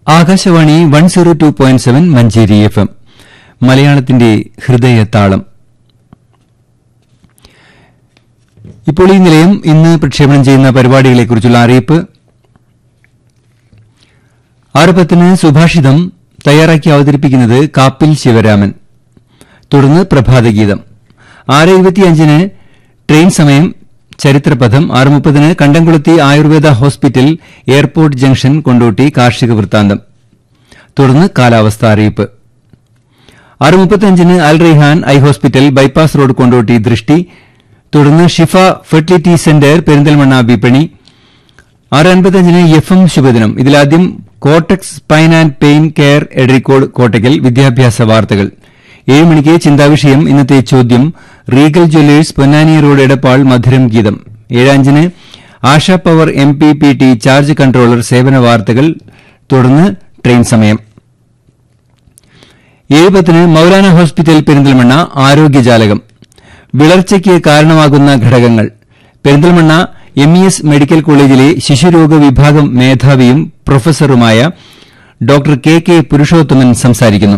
Akashvani one zero two point seven Manjeri F M മലയാളത്തിന്റെ ഹൃദയതാളം ഇപ്പോൾ ഈ നിലയം ഇന്ന് പ്രക്ഷേപണം ചെയ്യുന്ന പരിപാടികളെക്കുറിച്ചുള്ള അറിയിപ്പ് ആറ് പത്തിന് സുഭാഷിതം തയ്യാറാക്കി അവതരിപ്പിക്കുന്നത് കാപ്പിൽ ശിവരാമൻ തുടർന്ന് പ്രഭാതഗീതം ആറ് ഇരുപത്തിയഞ്ചിന് ട്രെയിൻ സമയം ചരിത്രപഥം ആറ് മുപ്പതിന് കണ്ടംകുളത്തി Ayurveda hospital airport junction Kondotty കാർഷിക വൃത്താന്തം തുടർന്ന് കാലാവസ്ഥ അറിയിപ്പ് ആറ് മുപ്പത്തിയഞ്ചിന് Al Raihan eye hospital bypass road Kondotty ദൃഷ്ടി തുടർന്ന് ഷിഫ ഫെർട്ടിലിറ്റി സെന്റർ പെരിന്തൽമണ്ണ വിപണി ആറ് അൻപത്തിയഞ്ചിന് എഫ് എം ശുഭദിനം ഇതിലാദ്യം കോട്ടക്സ് spine and pain care Edarikode Kottakkal വിദ്യാഭ്യാസ വാർത്തകൾ ഏഴ് മണിക്ക് ചിന്താവിഷയം ഇന്നത്തെ ചോദ്യം Regal Jewellers Ponnani road Edappal മധുരം ഗീതം ഏഴഞ്ചിന് Asha power M P P T charge controller സേവന വാർത്തകൾ തുടർന്ന് ട്രെയിൻ സമയം ഏഴ് പത്തിന് മൌലാന ഹോസ്പിറ്റൽ പെരിന്തൽമണ്ണ ആരോഗ്യജാലകം വിളർച്ചയ്ക്ക് കാരണമാകുന്ന ഘടകങ്ങൾ Perinthalmanna M E S medical കോളേജിലെ ശിശുരോഗ വിഭാഗം മേധാവിയും പ്രൊഫസറുമായ ഡോക്ടർ കെ കെ പുരുഷോത്തമൻ സംസാരിക്കുന്നു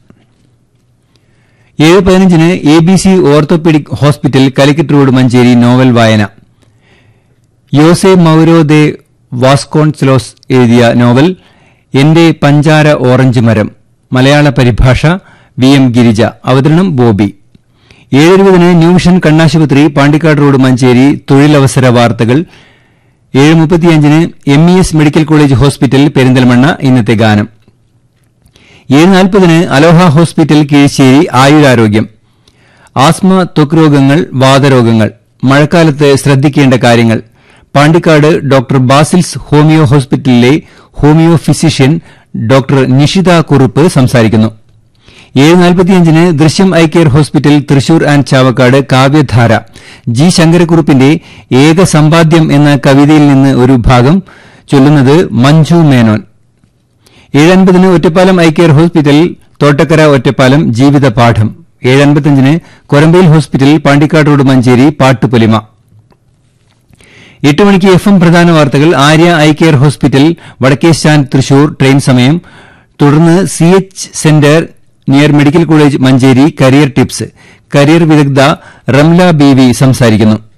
ഏഴ് പതിനഞ്ചിന് A B C orthopaedic hospital Calicut road Manjeri novel വായന യോസെ മൌരോ ദെ വാസ്കോൺസ്ലോസ് എഴുതിയ നോവൽ എന്റെ പഞ്ചാര ഓറഞ്ച് മരം മലയാള പരിഭാഷ വി എം ഗിരിജ അവതരണം ബോബി ഏഴെഴുപതിന് ന്യൂവിഷൻ കണ്ണാശുപത്രി പാണ്ടിക്കാട് റോഡ് മഞ്ചേരി തൊഴിലവസര വാർത്തകൾ ഏഴ് മുപ്പത്തിയഞ്ചിന് M E S medical college hospital Perinthalmanna ഇന്നത്തെ ഗാനം ഏഴ് നാൽപ്പതിന് അലോഹ ഹോസ്പിറ്റൽ കീഴ്ശ്ശേരി ആയുരാരോഗ്യം ആസ്മ ത്വക്ക് രോഗങ്ങൾ വാതരോഗങ്ങൾ മഴക്കാലത്ത് ശ്രദ്ധിക്കേണ്ട കാര്യങ്ങൾ പാണ്ടിക്കാട് ഡോക്ടർ ബാസിൽസ് ഹോമിയോ ഹോസ്പിറ്റലിലെ homeo physician doctor Nishitha Kurup സംസാരിക്കുന്നു ഏഴ് നാൽപ്പത്തിയഞ്ചിന് Drishyam eye care hospital Thrissur and Chavakkad കാവ്യധാര ജി ശങ്കരക്കുറുപ്പിന്റെ ഏക സമ്പാദ്യം എന്ന കവിതയിൽ നിന്ന് ഒരു ഭാഗം ചൊല്ലുന്നത് മഞ്ജു മേനോൻ ഏഴൻപതിന് Ottapalam eye care hospital Thottakkara Ottapalam ജീവിത പാഠം ഏഴൻപത്തിയഞ്ചിന് കൊരമ്പയിൽ ഹോസ്പിറ്റൽ പാണ്ടിക്കാട് റോഡ് മഞ്ചേരി പാട്ടുപൊലിമ എട്ട് മണിക്ക് എഫ് എം പ്രധാന വാർത്തകൾ ആര്യ ഐ കെയർ ഹോസ്പിറ്റൽ വടക്കേസ്റ്റാൻഡ് തൃശൂർ ട്രെയിൻ സമയം തുടർന്ന് C H centre near medical college Manjeri career tips career വിദഗ്ധ റംല ബി വി സംസാരിക്കുന്നു